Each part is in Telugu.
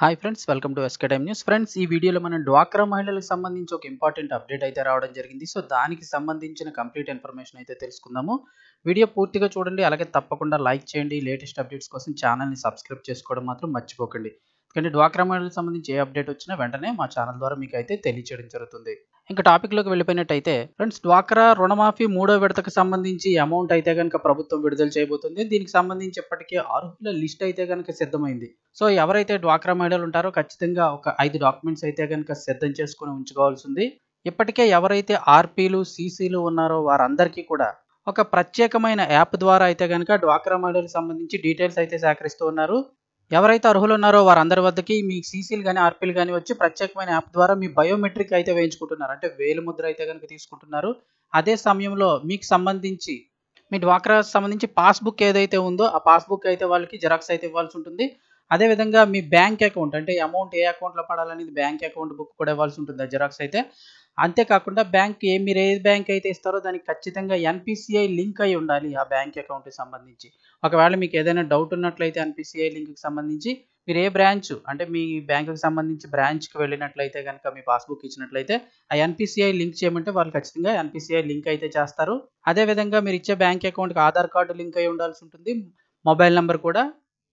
hi friends welcome to SK time news friends ఈ వీడియోలో మనం డ్వాక్రా మహిళలకు సంబంధించి ఒక ఇంపార్టెంట్ అప్డేట్ అయితే రావడం జరిగింది సో దానికి సంబంధించిన కంప్లీట్ ఇన్ఫర్మేషన్ అయితే తెలుసుకుందాము వీడియో పూర్తిగా చూడండి అలాగే తప్పకుండా లైక్ చేయండి లేటెస్ట్ అప్డేట్స్ కోసం ఛానల్ని సబ్స్క్రైబ్ చేసుకోవడం మాత్రం మర్చిపోకండి ఎందుకంటే డ్వాక్రా మహిళలకు సంబంధించి ఏ అప్డేట్ వచ్చినా వెంటనే మా ఛానల్ ద్వారా మీకు అయితే తెలియచేయడం జరుగుతుంది ఇంకా టాపిక్లోకి వెళ్ళిపోయినట్టయితే ఫ్రెండ్స్ డ్వాక్రా రుణమాఫీ మూడో విడతకు సంబంధించి అమౌంట్ అయితే కనుక ప్రభుత్వం విడుదల చేయబోతుంది దీనికి సంబంధించి ఇప్పటికే అర్హుల లిస్ట్ అయితే కనుక సిద్ధమైంది సో ఎవరైతే డ్వాక్రా మహిళలు ఉంటారో ఖచ్చితంగా ఒక ఐదు డాక్యుమెంట్స్ అయితే కనుక సిద్ధం చేసుకుని ఉంచుకోవాల్సి ఉంది ఇప్పటికే ఎవరైతే ఆర్పీలు సీసీలు ఉన్నారో వారందరికీ కూడా ఒక ప్రత్యేకమైన యాప్ ద్వారా అయితే కనుక డ్వాక్రా మహిళలకు సంబంధించి డీటెయిల్స్ అయితే సేకరిస్తూ ఉన్నారు ఎవరైతే అర్హులు ఉన్నారో వారందరి వద్దకి మీ సీసీలు కానీ ఆర్పీలు కానీ వచ్చి ప్రత్యేకమైన యాప్ ద్వారా మీ బయోమెట్రిక్ అయితే వేయించుకుంటున్నారు అంటే వేలు ముద్ర అయితే కనుక తీసుకుంటున్నారు అదే సమయంలో మీకు సంబంధించి మీ డ్వాక్రా సంబంధించి పాస్బుక్ ఏదైతే ఉందో ఆ పాస్బుక్ అయితే వాళ్ళకి జెరాక్స్ అయితే ఇవ్వాల్సి ఉంటుంది అదేవిధంగా మీ బ్యాంక్ అకౌంట్ అంటే అమౌంట్ ఏ అకౌంట్లో పడాలనేది బ్యాంక్ అకౌంట్ బుక్ కూడా ఇవ్వాల్సి ఉంటుంది ఆ జెరాక్స్ అయితే అంతేకాకుండా బ్యాంక్ ఏ మీరు ఏ బ్యాంక్ అయితే ఇస్తారో దానికి ఖచ్చితంగా ఎన్పిసిఐ లింక్ అయి ఉండాలి ఆ బ్యాంక్ అకౌంట్కి సంబంధించి ఒకవేళ మీకు ఏదైనా డౌట్ ఉన్నట్లయితే ఎన్పిసిఐ లింక్కి సంబంధించి మీరు ఏ బ్రాంచ్ అంటే మీ బ్యాంకుకి సంబంధించి బ్రాంచ్కి వెళ్ళినట్లయితే కనుక మీ పాస్బుక్ ఇచ్చినట్లయితే ఆ ఎన్పిసిఐ లింక్ చేయమంటే వాళ్ళు ఖచ్చితంగా ఎన్పిసిఐ లింక్ అయితే చేస్తారు అదేవిధంగా మీరు ఇచ్చే బ్యాంక్ అకౌంట్కి ఆధార్ కార్డు లింక్ అయి ఉండాల్సి ఉంటుంది మొబైల్ నెంబర్ కూడా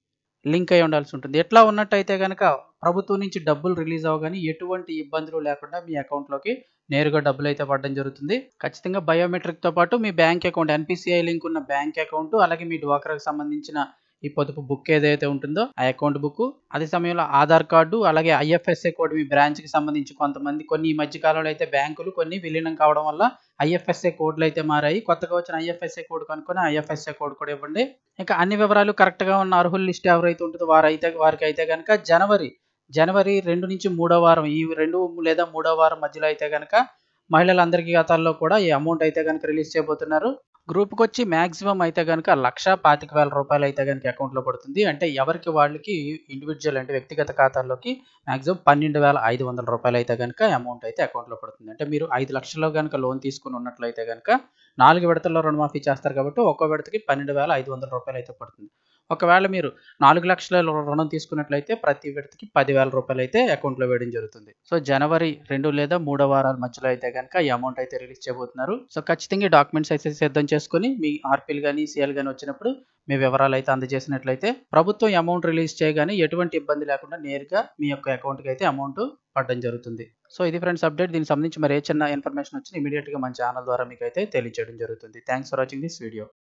లింక్ అయి ఉండాల్సి ఉంటుంది ఎట్లా ఉన్నట్టయితే కనుక ప్రభుత్వం నుంచి డబ్బులు రిలీజ్ అవ్వగానే ఎటువంటి ఇబ్బందులు లేకుండా మీ అకౌంట్లోకి నేరుగా డబ్బులు అయితే పడడం జరుగుతుంది ఖచ్చితంగా బయోమెట్రిక్తో పాటు మీ బ్యాంక్ అకౌంట్ ఎన్పిసిఐ లింక్ ఉన్న బ్యాంక్ అకౌంట్ అలాగే మీ డ్వాక్రాకి సంబంధించిన ఈ పొదుపు బుక్ ఏదైతే ఉంటుందో ఆ అకౌంట్ బుక్ అదే సమయంలో ఆధార్ కార్డు అలాగే ఐఎఫ్ఎస్ఏ కోడ్ మీ బ్రాంచ్కి సంబంధించి కొంతమంది కొన్ని ఈ మధ్య కాలంలో అయితే బ్యాంకులు కొన్ని విలీనం కావడం వల్ల ఐఎఫ్ఎస్ఏ కోడ్లు అయితే మారాయి కొత్తగా వచ్చిన ఐఎఫ్ఎస్ఏ కోడ్ కనుక్కొని ఐఎఫ్ఎస్ఏ కోడ్ కూడా ఇవ్వండి ఇంకా అన్ని వివరాలు కరెక్ట్గా ఉన్న అర్హుల లిస్ట్ ఎవరైతే ఉంటుందో వారైతే వారికి అయితే కనుక జనవరి జనవరి రెండు నుంచి మూడో వారం ఈ రెండు లేదా మూడో వారం మధ్యలో అయితే కనుక మహిళలందరికీ ఖాతాల్లో కూడా ఈ అమౌంట్ అయితే కనుక రిలీజ్ చేయబోతున్నారు గ్రూప్కి వచ్చి మ్యాక్సిమం అయితే కనుక లక్ష పాతిక వేల రూపాయలు అయితే కనుక అకౌంట్లో పడుతుంది అంటే ఎవరికి వాళ్ళకి ఇండివిజువల్ అంటే వ్యక్తిగత ఖాతాల్లోకి మ్యాక్సిమం పన్నెండు వేల ఐదు వందల రూపాయలు అయితే కనుక అమౌంట్ అయితే అకౌంట్లో పడుతుంది అంటే మీరు ఐదు లక్షల్లో కనుక లోన్ తీసుకుని ఉన్నట్లయితే కనుక నాలుగు విడతల్లో రుణమాఫీ చేస్తారు కాబట్టి ఒక్కో విడతకి పన్నెండు వేల ఐదు వందల రూపాయలు అయితే పడుతుంది ఒకవేళ మీరు నాలుగు లక్షల రుణం తీసుకున్నట్లయితే ప్రతి విడతకి పదివేల రూపాయలు అయితే అకౌంట్లో వేయడం జరుగుతుంది సో జనవరి రెండు లేదా మూడో వారాల మధ్యలో అయితే కనుక ఈ అమౌంట్ అయితే రిలీజ్ చేయబోతున్నారు సో ఖచ్చితంగా డాక్యుమెంట్స్ అయితే సిద్ధం చేసుకుని మీ ఆర్పీలు కానీ సిఎల్ కానీ వచ్చినప్పుడు మీ వివరాలు అయితే అందజేసినట్లయితే ప్రభుత్వం అమౌంట్ రిలీజ్ చేయగానే ఎటువంటి ఇబ్బంది లేకుండా నేరుగా మీ యొక్క అకౌంట్కి అయితే అమౌంట్ పడడం జరుగుతుంది సో ఇది ఫ్రెండ్స్ అప్డేట్ దీనికి సంబంధించి మరి ఏ చిన్న ఇన్ఫర్మేషన్ వచ్చినా ఇమీడియట్గా మన ఛానల్ ద్వారా మీకు అయితే తెలియజేయడం జరుగుతుంది thanks for watching this video